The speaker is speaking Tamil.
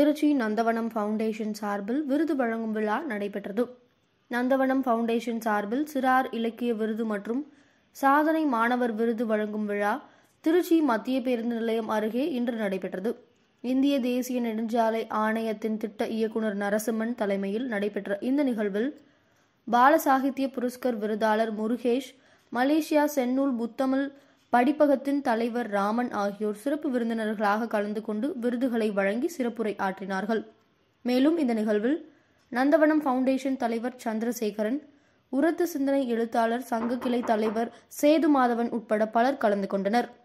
திருச்சி நந்தவனம் ஃபவுண்டேஷன் சார்பில் விருது வழங்கும் விழா நடைபெற்றது நந்தவனம் ஃபவுண்டேஷன் சார்பில் சிறார் இலக்கிய விருது மற்றும் சாதனை மாணவர் விருது வழங்கும் விழா திருச்சி மத்திய பேருந்து நிலையம் அருகே இன்று நடைபெற்றது இந்திய தேசிய நெடுஞ்சாலை ஆணையத்தின் திட்ட இயக்குநர் நரசிம்மன் தலைமையில் நடைபெற்ற இந்த நிகழ்வில் பாலசாகித்ய புரஸ்கர் விருதாளர் முருகேஷ் மலேசியா சென்னூல் புத்தமிழ் படிப்பகத்தின் தலைவர் ராமன் ஆகியோர் சிறப்பு விருந்தினர்களாக கலந்து கொண்டு விருதுகளை வழங்கி சிறப்புரை ஆற்றினார்கள் மேலும் இந்த நிகழ்வில் நந்தவனம் ஃபவுண்டேஷன் தலைவர் சந்திரசேகரன் உரத்து சிந்தனை எழுத்தாளர் சங்க கிளை தலைவர் சேது மாதவன் உட்பட பலர் கலந்து கொண்டனர்